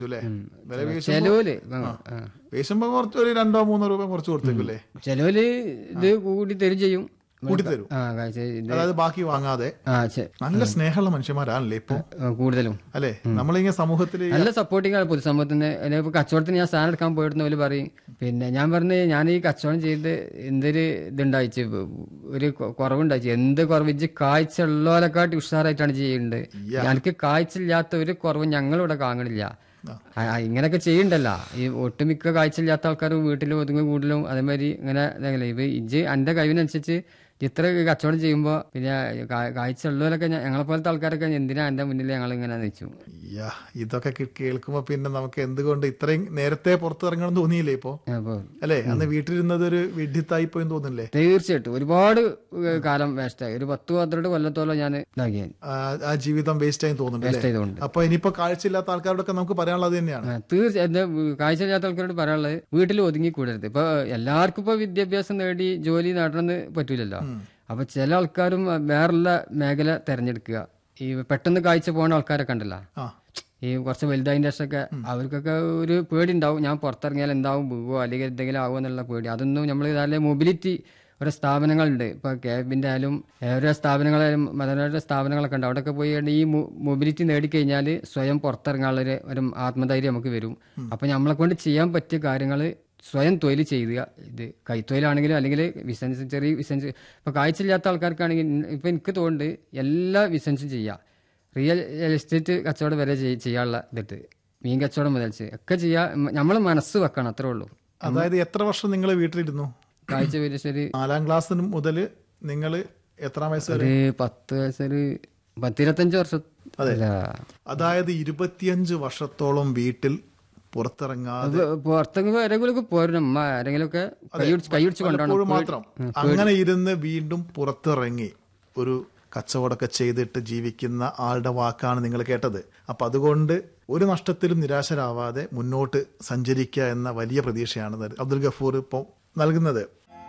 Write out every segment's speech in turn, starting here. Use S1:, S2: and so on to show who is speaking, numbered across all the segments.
S1: അല്ലേ വില വീശുമ്പോ
S2: ചെലവില്
S1: വീശുമ്പോ കുറച്ച് ഒരു രണ്ടോ മൂന്നോ രൂപ കുറച്ച് കൊടുത്തേക്കില്ലേ
S2: ചെലവില് ഇത് കൂടി തരും ചെയ്യും
S1: കൂടി തരും
S2: ആ കാഴ്ച ഇത്
S1: അതായത് ബാക്കി വാങ്ങാതെ
S2: ആ ചെ-
S1: നല്ല സ്നേഹമുള്ള മനുഷ്യന്മാരാണല്ലേ ഇപ്പൊ
S2: ആ, കൂടുതലും
S1: അല്ലെ നമ്മളിങ്ങനെ സമൂഹത്തില്
S2: നല്ല സപ്പോർട്ടിംഗ് ആണ് പൊതുസമൂഹത്തിന് അല്ലെ ഇപ്പൊ കച്ചവടത്തിന് ഞാൻ സാധനം എടുക്കാൻ പോയിരുന്ന പോലെ പറയും പിന്നെ ഞാൻ പറഞ്ഞ് ഞാൻ ഈ കച്ചവടം ചെയ്ത് എന്തൊരു ഇതുണ്ടായിച്ച് ഒരു കൊ- കുറവുണ്ടായിച്ച് എന്ത് കുറവ് ഇജ്ജ് കാഴ്ച ഉള്ളവരെക്കാട്ടി ഉഷാറായിട്ടാണ് ചെയ്യുന്നത് എനിക്ക് കാഴ്ച ഇല്ലാത്ത ഒരു കുറവും ഞങ്ങളിവിടെ കാണണില്ല ആ, ആ, ഇങ്ങനെയൊക്കെ ചെയ്യണ്ടല്ല ഈ ഒട്ടുമിക്ക കാഴ്ച ഇല്ലാത്ത ആൾക്കാർ വീട്ടിലും ഒതുങ്ങും കൂടുതലും അതേമാതിരി ഇങ്ങനെ ഇതാകല്ലേ ഇപ്പൊ ഇജ്ജ് എന്റെ കഴിവിനനുസരിച്ച് ഇത്ര കച്ചവടം ചെയ്യുമ്പോ പിന്നെ കാ- കാഴ്ച ഉള്ളവരൊക്കെ ഞങ്ങളെ പോലത്തെ ആൾക്കാരൊക്കെ എന്തിനാ എന്റെ മുന്നിൽ ഞങ്ങൾ ഇങ്ങനെ വെച്ചു
S1: യ്യാ, ഇതൊക്കെ കേ- കേൾക്കുമ്പോ പിന്നെ നമുക്ക് എന്തുകൊണ്ട് ഇത്രയും നേരത്തെ പുറത്തിറങ്ങണം തോന്നിയില്ലേ ഇപ്പൊ
S2: അപ്പൊ
S1: അല്ലെ അന്ന് വീട്ടിലിരുന്നത് ഒരു വിഡ്ഢിത്തായി പോയി തോന്നില്ലേ
S2: തീർച്ചയായിട്ടും ഒരുപാട് ഏഹ്, കാലം വേസ്റ്റായി ഒരു പത്ത് പന്ത്രണ്ട് കൊല്ലത്തോളം ഞാൻ ഇതാക്കി
S1: ആ ആ ജീവിതം വേസ്റ്റ് ആയി തോന്നുന്നുണ്ട്
S2: വേസ്റ്റ്
S1: അല്ലേ
S2: ചെയ്തുകൊണ്ട്
S1: അപ്പൊ ഇനിയിപ്പോ കാഴ്ചയില്ലാത്ത ആൾക്കാരോടൊക്കെ നമുക്ക് പറയാനുള്ളത് തന്നെയാണ്
S2: തീർച്ചയായും കാഴ്ചയില്ലാത്ത ആൾക്കാരോട് പറയാനുള്ളത് വീട്ടിൽ ഒതുങ്ങി കൂടരുത് ഇപ്പൊ എല്ലാവർക്കും ഇപ്പൊ വിദ്യാഭ്യാസം നേടി ജോലി നേടണമെന്ന് പറ്റൂലല്ലോ അപ്പൊ ചില ആൾക്കാരും വേറുള്ള മേഖല തെരഞ്ഞെടുക്കുക ഈ പെട്ടെന്ന് കാഴ്ച പോകുന്ന ആൾക്കാരൊക്കെ ഉണ്ടല്ലോ
S1: ആ
S2: ഈ കുറച്ച് വലുതായതിന്റെ ശേഷമൊക്കെ അവർക്കൊക്കെ ഒരു പേടി ഉണ്ടാവും ഞാൻ പുറത്തിറങ്ങിയാൽ എന്താവും വീവോ അല്ലെങ്കിൽ എന്തെങ്കിലും ആവുമോ എന്നുള്ള പേടി അതൊന്നും നമ്മൾ ഇതായാലെ മൊബിലിറ്റി ഓരോ സ്ഥാപനങ്ങളുണ്ട് ഇപ്പൊ ക്യാബിന്റെ ആയാലും ഏഹ്, ഓരോ സ്ഥാപനങ്ങളായാലും മതപരമായ സ്ഥാപനങ്ങളൊക്കെ ഉണ്ട് അവിടെയൊക്കെ പോയി കഴിഞ്ഞാൽ ഈ മൊബിലിറ്റി നേടിക്കഴിഞ്ഞാൽ സ്വയം പുറത്തിറങ്ങാനുള്ള ഒരു ഒരു ആത്മധൈര്യം നമുക്ക് വരും അപ്പൊ നമ്മളെ കൊണ്ട് ചെയ്യാൻ പറ്റിയ കാര്യങ്ങൾ സ്വയം തൊഴിൽ ചെയ്യുക ഇത് കൈത്തൊഴിലാണെങ്കിലും അല്ലെങ്കിൽ ബിസിനസ് ചെറിയ ബിസിനസ് ഇപ്പൊ കാഴ്ചയില്ലാത്ത ആൾക്കാർക്കാണെങ്കിൽ ഇപ്പൊ എനിക്ക് തോന്നുന്നുണ്ട് എല്ലാ ബിസിനസ്സും ചെയ്യാം റിയൽ എസ്റ്റേറ്റ് കച്ചവടം വരെ ചെയ്- ചെയ്യാനുള്ള ഇതിട്ട് മീൻ കച്ചവടം മുതൽച്ച് ഒക്കെ ചെയ്യാ നമ്മൾ മനസ്സ് വെക്കണം അത്രേ ഉള്ളൂ
S1: അതായത് എത്ര വർഷം നിങ്ങൾ വീട്ടിലിരുന്നു
S2: കാഴ്ച ഒരു
S1: നാലാം ക്ലാസ് മുതൽ നിങ്ങൾ എത്രാം വയസ്സ് വരെ
S2: ഒരു പത്ത് വയസ്സൊരു പത്തിരുപത്തഞ്ച് വർഷം അല്ല
S1: അതായത് ഇരുപത്തിയഞ്ച് വർഷത്തോളം വീട്ടിൽ പുറത്തിറങ്ങാതെ
S2: അത് പുറത്തെങ്കിലും ആരെങ്കിലും പോരും അമ്മ ആരെങ്കിലും ഒക്കെ കൈയടിച്ച് കൈയടിച്ച്
S1: പലപ്പോഴും
S2: കൊണ്ടാണ്
S1: മാത്രം അങ്ങനെ ഇരുന്ന് വീണ്ടും പുറത്തിറങ്ങി ഒരു കച്ചവടമൊക്കെ ചെയ്തിട്ട് ജീവിക്കുന്ന ആളുടെ വാക്കാണ് നിങ്ങൾ കേട്ടത് അപ്പൊ അതുകൊണ്ട് ഒരു നഷ്ടത്തിലും നിരാശരാവാതെ മുന്നോട്ട് സഞ്ചരിക്കുക എന്ന വലിയ പ്രതീക്ഷയാണ് നൽ- അബ്ദുൽ ഗഫൂർ ഇപ്പോൾ നൽകുന്നത്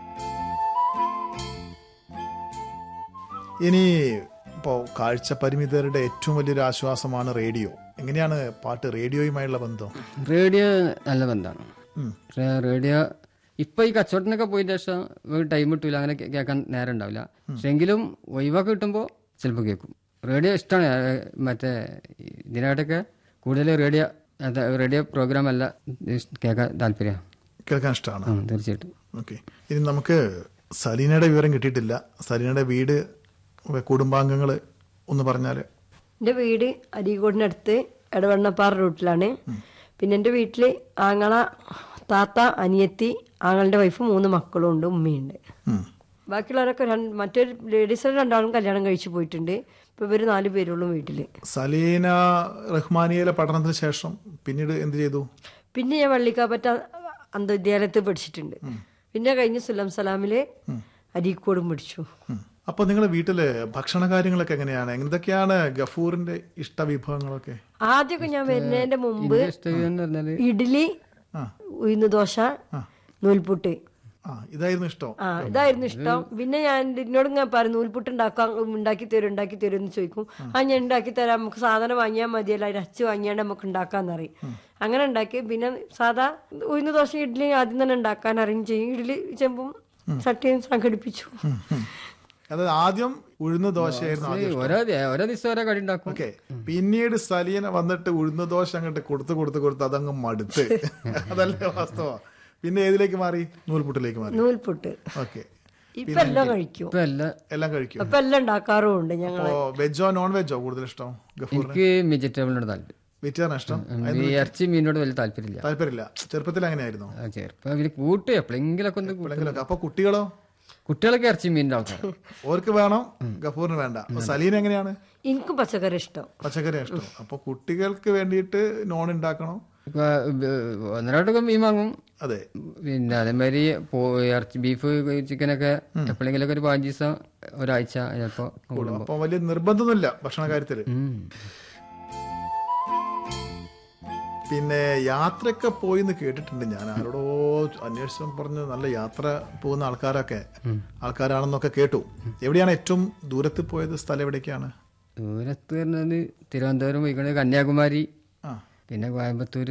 S1: ഇനി ഇപ്പോൾ കാഴ്ച പരിമിതരുടെ ഏറ്റവും വലിയൊരു ആശ്വാസമാണ് റേഡിയോ എങ്ങനെയാണ് പാട്ട് റേഡിയോയുമായുള്ള ബന്ധം
S2: റേഡിയോ നല്ല ബന്ധമാണ് റേ- റേഡിയോ ഇപ്പൊ ഈ കച്ചവടത്തിനൊക്കെ പോയതിന് ശേഷം ടൈം കിട്ടൂല അങ്ങനെ കേ- കേൾക്കാൻ നേരം ഉണ്ടാവില്ല പക്ഷെ എങ്കിലും ഒഴിവൊക്കെ കിട്ടുമ്പോൾ ചിലപ്പോൾ കേൾക്കും റേഡിയോ ഇഷ്ടമാണ് ഏഹ്, മറ്റേ ഇതിനായിട്ടൊക്കെ കൂടുതൽ റേഡിയോ അത് റേഡിയോ പ്രോഗ്രാം അല്ല ഇഷ്- കേൾക്കാൻ താല്പര്യം
S1: കേൾക്കാൻ ഇഷ്ടമാണ്
S2: തീർച്ചയായിട്ടും
S1: ഓക്കെ ഇനി നമുക്ക് സലീനയുടെ വിവരം കിട്ടിയിട്ടില്ല സലീനയുടെ വീട് കുടുംബാംഗങ്ങൾ ഒന്ന് പറഞ്ഞാല്
S3: എൻ്റെ വീട് അരീക്കോടിനടുത്ത് എടവണ്ണപ്പാറ റൂട്ടിലാണ് പിന്നെ എൻ്റെ വീട്ടിൽ ആങ്ങള താത്ത അനിയത്തി ആങ്ങളുടെ വൈഫ് മൂന്ന് മക്കളും ഉണ്ട് ഉമ്മയുണ്ട്
S1: ഉം.
S3: ബാക്കിയുള്ളവരൊക്കെ രണ്ട് മറ്റൊരു ലേഡീസ് രണ്ടാളും കല്യാണം കഴിച്ചു പോയിട്ടുണ്ട് ഇപ്പൊ ഇവര് നാല് പേരുള്ളൂ വീട്ടില്
S1: സലീന റഹ്മാനിയയിലെ പഠനത്തിന് ശേഷം പിന്നീട് എന്ത് ചെയ്തു
S3: പിന്നെ ഞാൻ വള്ളിക്കാപ്പറ്റ അന്ധവിദ്യാലയത്തിൽ പഠിച്ചിട്ടുണ്ട് പിന്നെ കഴിഞ്ഞ് സുലം സലാമില് അരീക്കോടും പഠിച്ചു
S1: ഉം. അപ്പൊ നിങ്ങളുടെ വീട്ടില് ഭക്ഷണ കാര്യങ്ങളൊക്കെ എങ്ങനെയാണ് എന്തൊക്കെയാണ് ഗഫൂറിന്റെ ഇഷ്ടവിഭവങ്ങളൊക്കെ
S3: ആദ്യമൊക്കെ ഞാൻ വരുന്നതിന്റെ മുമ്പ്
S2: ഇഷ്ടം എന്ന് പറഞ്ഞാല്
S3: ഇഡ്ഡലി
S1: ആ.
S3: ഉഴുന്ന് ദോശ നൂൽപുട്ട്
S1: ആ ഇതായിരുന്നു ഇഷ്ടം
S3: ആ ഇതായിരുന്നു ഇഷ്ടം പിന്നെ ഞാൻ എന്നോട് ഞാൻ പറയും നൂൽപുട്ട് ഉണ്ടാക്കാൻ ഉണ്ടാക്കി തരും ഉണ്ടാക്കി തരും എന്ന് ചോദിക്കും ആ ഞാൻ ഉണ്ടാക്കി തരാം നമുക്ക് സാധനം വാങ്ങിയാൽ മതിയല്ല അതിന് അച്ച് വാങ്ങിയാണ്ട് നമുക്ക് ഉണ്ടാക്കാന്നറിയും അങ്ങനെ ഉണ്ടാക്കി പിന്നെ സാധാ ഉഴുന്ന് ദോശ ഇഡ്ഡലി ആദ്യം തന്നെ ഉണ്ടാക്കാൻ അറിയും ചെയ്യും ഇഡ്ഡലി ചെമ്പും ചട്ടിയും സംഘടിപ്പിച്ചു
S1: അതായത് ആദ്യം ഉഴുന്ന ദോശയായിരുന്നു ആദ്യം
S2: ഓരോ ദി- ഓരോ ദിവസം ഓരോ കടി ഉണ്ടാക്കും
S1: ഓക്കെ പിന്നീട് സലീന വന്നിട്ട് ഉഴുന്ന ദോശ അങ്ങോട്ട് കൊടുത്ത് കൊടുത്ത് കൊടുത്ത് അതങ്ങ് മടുത്ത് അതല്ലേ വാസ്തവ പിന്നെ ഏതിലേക്ക് മാറി നൂൽപുട്ടിലേക്ക് മാറി
S3: നൂൽപുട്ട്
S1: ഓക്കെ
S3: ഇപ്പൊ എല്ലാം കഴിക്കും
S2: ഇപ്പൊ എല്ലാം
S1: എല്ലാം കഴിക്കും
S3: അപ്പൊ എല്ലാം ഉണ്ടാക്കാറുമുണ്ട് ഞങ്ങൾ
S1: അപ്പോ വെജോ നോൺ വെജോ കൂടുതൽ ഇഷ്ടം ഗഫൂറിന്
S2: എനിക്ക് വെജിറ്റബിളിനോട് താല്പര്യം
S1: വെജിറ്റേറിയൻ ഇഷ്ടം
S2: ഈ ഇറച്ചി മീനിനോട് വലിയ താല്പര്യമില്ല
S1: താല്പര്യമില്ല ചെറുപ്പത്തിൽ അങ്ങനെയായിരുന്നു
S2: ആ, ചെറുപ്പം അവര് കൂട്ടും എപ്പോഴെങ്കിലൊക്കെ ഒന്ന് കൂട്ടും.
S1: എപ്പോഴെങ്കിലൊക്കെ അപ്പൊ കുട്ടികളോ
S2: കുട്ടികളൊക്കെ ഇറച്ചി മീനിന്റെ ആൾക്കാർ
S1: ഓർക്ക് വേണം ഗഫൂറിന് വേണ്ട അപ്പൊ സലീന എങ്ങനെയാണ്
S3: എനിക്കും പച്ചക്കറി ഇഷ്ടം
S1: പച്ചക്കറി ഇഷ്ടം അപ്പൊ കുട്ടികൾക്ക് വേണ്ടിയിട്ട് നോൺ ഉണ്ടാക്കണം
S2: ഇപ്പൊ ഒന്നരാട്ടൊക്കെ മീൻ വാങ്ങും
S1: അതെ
S2: പിന്നെ അതേമാതിരി പോ- ഇറച്ചി ബീഫ് ചിക്കനൊക്കെ എപ്പോഴെങ്കിലൊക്കെ ഒരു പതിനഞ്ച് ദിവസം ഒരാഴ്ച ചിലപ്പോ കൂടുമ്പോ
S1: അപ്പൊ വലിയ നിർബന്ധമൊന്നുമില്ല ഭക്ഷണ കാര്യത്തില്
S2: ഉം.
S1: പിന്നെ യാത്രയൊക്കെ പോയി എന്ന് കേട്ടിട്ടുണ്ട് ഞാൻ ആരോടോ അന്വേഷണം പറഞ്ഞ് നല്ല യാത്ര പോകുന്ന ആൾക്കാരൊക്കെ ആൾക്കാരാണെന്നൊക്കെ കേട്ടു എവിടെയാണ് ഏറ്റവും ദൂരത്ത് പോയത് സ്ഥലം എവിടേക്കാണ്
S2: ദൂരത്ത് പറഞ്ഞത് തിരുവനന്തപുരം പോയിക്കണത് കന്യാകുമാരി
S1: ആ
S2: പിന്നെ കോയമ്പത്തൂർ